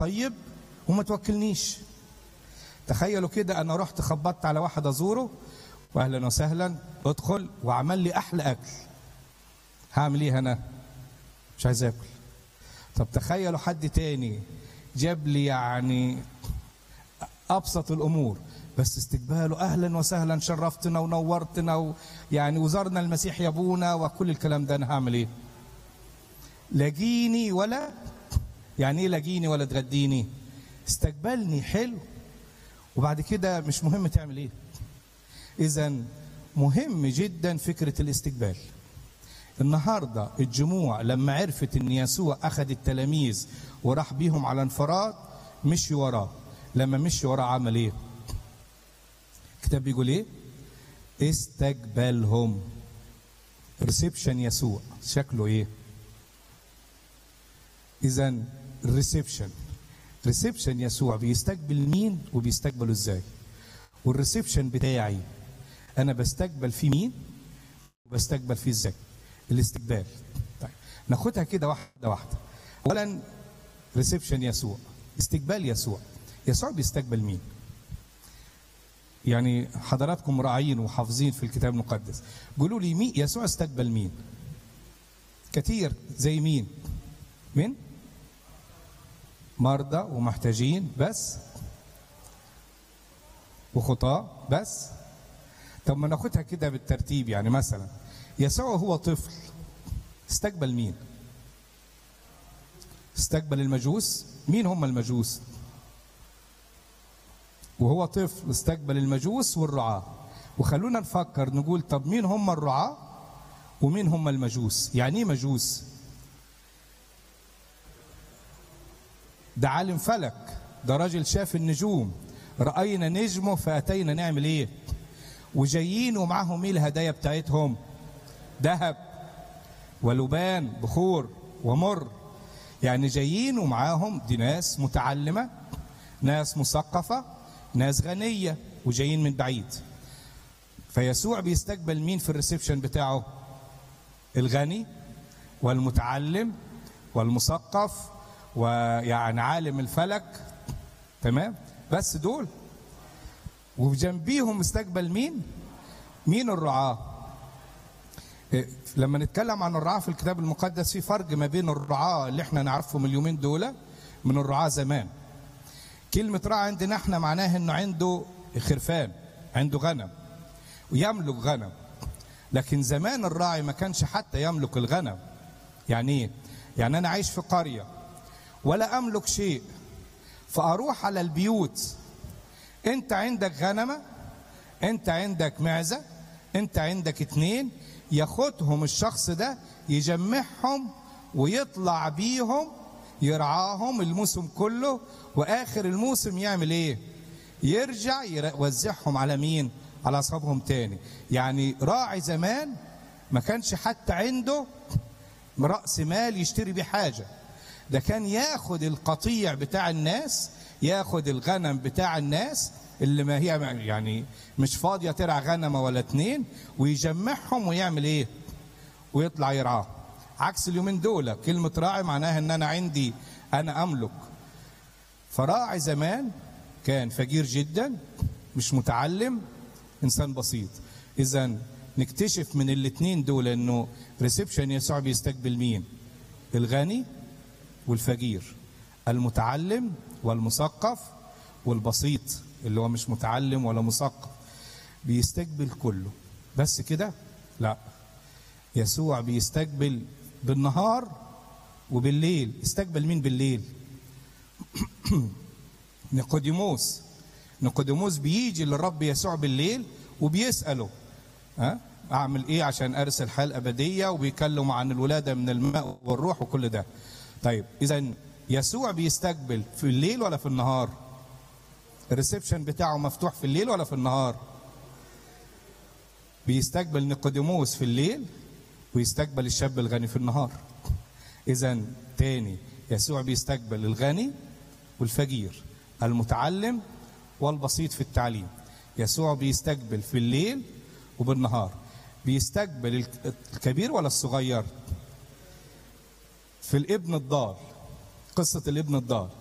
طيب وما توكلنيش تخيلوا كده انا رحت خبطت على واحد ازوره واهلا وسهلا ادخل وعمل لي احلى اكل هعمل ايه انا مش عايز اكل طب تخيلوا حد تاني جاب لي يعني ابسط الامور بس استقباله اهلا وسهلا شرفتنا ونورتنا و يعني وزارنا المسيح يا ابونا وكل الكلام ده انا هعمل ايه لاجيني ولا يعني ايه لاجيني ولا تغديني استقبلني حلو وبعد كده مش مهم تعمل ايه اذا مهم جدا فكره الاستقبال النهارده الجموع لما عرفت ان يسوع اخذ التلاميذ وراح بيهم على انفراد مشي وراه لما مشي وراه عمل ايه الكتاب بيقول ايه استقبلهم ريسبشن يسوع شكله ايه اذا الريسبشن ريسبشن يسوع بيستقبل مين وبيستقبله ازاي والريسبشن بتاعي انا بستقبل فيه مين وبستقبل فيه ازاي الاستقبال طيب ناخدها كده واحده واحده اولا ريسبشن يسوع استقبال يسوع يسوع بيستقبل مين يعني حضراتكم راعين وحافظين في الكتاب المقدس قولوا لي مين يسوع استقبل مين كتير زي مين مين مرضى ومحتاجين بس وخطاة بس طب ما ناخدها كده بالترتيب يعني مثلا يسوع هو طفل استقبل مين استقبل المجوس مين هم المجوس وهو طفل استقبل المجوس والرعاة وخلونا نفكر نقول طب مين هم الرعاة ومين هم المجوس يعني ايه مجوس ده عالم فلك ده راجل شاف النجوم رأينا نجمه فأتينا نعمل ايه وجايين ومعاهم ايه الهدايا بتاعتهم ذهب ولبان بخور ومر يعني جايين ومعاهم دي ناس متعلمة ناس مثقفة ناس غنية وجايين من بعيد فيسوع بيستقبل مين في الريسبشن بتاعه الغني والمتعلم والمثقف ويعني عالم الفلك تمام بس دول وجنبيهم استقبل مين مين الرعاه لما نتكلم عن الرعاة في الكتاب المقدس في فرق ما بين الرعاة اللي احنا نعرفهم اليومين دول من الرعاة زمان كلمة راعي عندنا احنا معناها انه عنده خرفان عنده غنم ويملك غنم لكن زمان الراعي ما كانش حتى يملك الغنم يعني ايه يعني انا عايش في قرية ولا املك شيء فاروح على البيوت انت عندك غنمة انت عندك معزة انت عندك اتنين ياخدهم الشخص ده يجمعهم ويطلع بيهم يرعاهم الموسم كله واخر الموسم يعمل ايه يرجع يوزعهم على مين على اصحابهم تاني يعني راعي زمان ما كانش حتى عنده راس مال يشتري بيه حاجه ده كان ياخد القطيع بتاع الناس ياخد الغنم بتاع الناس اللي ما هي يعني مش فاضيه ترعى غنمه ولا اتنين ويجمعهم ويعمل ايه ويطلع يرعاه عكس اليومين دول كلمة راعي معناها ان انا عندي انا املك فراعي زمان كان فقير جدا مش متعلم انسان بسيط اذا نكتشف من الاثنين دول انه ريسبشن يسوع بيستقبل مين الغني والفقير المتعلم والمثقف والبسيط اللي هو مش متعلم ولا مثقف بيستقبل كله بس كده لا يسوع بيستقبل بالنهار وبالليل استقبل مين بالليل نيقوديموس نيقوديموس بيجي للرب يسوع بالليل وبيسأله ها اعمل ايه عشان ارث الحياه الابديه وبيكلموا عن الولاده من الماء والروح وكل ده طيب اذا يسوع بيستقبل في الليل ولا في النهار الريسبشن بتاعه مفتوح في الليل ولا في النهار بيستقبل نيقوديموس في الليل ويستقبل الشاب الغني في النهار اذا تاني يسوع بيستقبل الغني والفقير المتعلم والبسيط في التعليم يسوع بيستقبل في الليل وبالنهار بيستقبل الكبير ولا الصغير في الابن الضال قصة الابن الضال